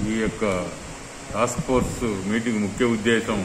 ఈ యొక్క task force meeting ముఖ్య ఉద్దేశం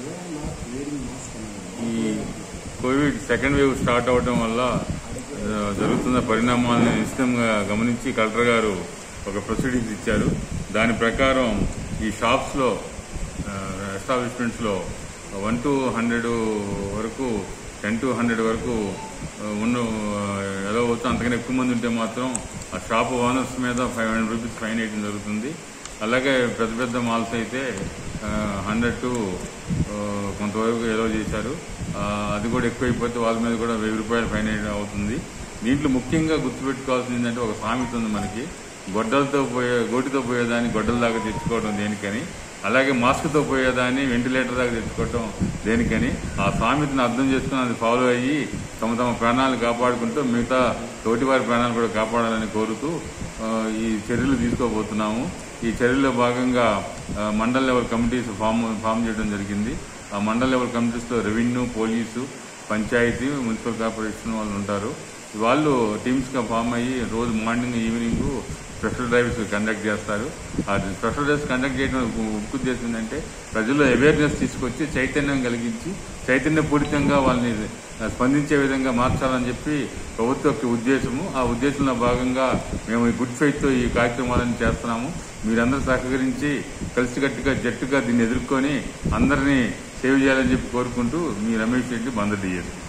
ఈ కోవిడ్ సెకండ్ వేవ్ స్టార్ట్ అవడం వల్ల ఆ, జరుగుతున్న పరిణామాలను నిశ్చితంగా గమనించి కలెక్టర్ గారు ఒక ప్రొసీడింగ్స్ ఇచ్చారు దాని ప్రకారం ఈ షాప్స్లో ఎస్టాబ్లిష్మెంట్స్లో వన్ టు హండ్రెడ్ వరకు టెన్ టు హండ్రెడ్ వరకు ఆ, ఉన్న ఆ, ఎలా అవుతుందో అంతకన్నా ఎక్కువ మంది ఉంటే మాత్రం ఆ షాప్ ఓనర్స్ మీద ఫైవ్ హండ్రెడ్ రూపీస్ ఫైన్ వేయడం జరుగుతుంది అలాగే పెద్ద పెద్ద మాల్స్ అయితే హండ్రెడ్ టు కొంతవరకు ఎలో చేశారు ఆ, అది కూడా ఎక్కువైపోతే వాళ్ళ మీద కూడా వెయ్యి రూపాయలు ఫైన్ వేయడం అవుతుంది దీంట్లో ముఖ్యంగా గుర్తుపెట్టుకోవాల్సింది ఏంటంటే ఒక సామెత ఉంది మనకి గొడ్డలతో పోయే గోటితో పోయేదాన్ని గొడ్డల దాకా తెచ్చుకోవడం దేనికని అలాగే మాస్క్తో పోయేదాన్ని వెంటిలేటర్ దాకా తెచ్చుకోవడం దేనికని ఆ సామెతను అర్థం చేసుకుని అది ఫాలో అయ్యి తమ తమ ప్రాణాలను కాపాడుకుంటూ మిగతా తోటివారి ప్రాణాలు కూడా కాపాడాలని కోరుతూ ఆ, ఈ చర్యలు తీసుకోబోతున్నాము ఈ చర్యల్లో భాగంగా ఆ, mandal level committees form form చేయడం జరిగింది ఆ మండల్ లెవెల్ కమిటీస్లో revenue police panchayat municipal corporation వాళ్ళు ఉంటారు వాళ్ళు టీమ్స్గా ఫామ్ అయ్యి రోజు morning evening special drives conduct చేస్తారు ఆ స్పెషల్ డ్రైవ్స్ కండక్ట్ చేయడం ముఖ్య ఉద్దేశం ఏంటంటే ప్రజల్లో అవేర్నెస్ తీసుకొచ్చి చైతన్యం కలిగించి చైతన్యపూరితంగా వాళ్ళని స్పందించే విధంగా మార్చాలని చెప్పి ప్రభుత్వ యొక్క ఉద్దేశము ఆ ఉద్దేశంలో భాగంగా మేము ఈ గుడ్ ఫెయిత్తో ఈ కార్యక్రమాలను చేస్తున్నాము మీరందరూ సహకరించి కలిసికట్టుగా జట్టుగా దీన్ని ఎదుర్కొని అందరినీ సేవ్ చేయాలని చెప్పి కోరుకుంటూ మీ రమేష్ రెడ్డి బందర్ డిఎస్పీ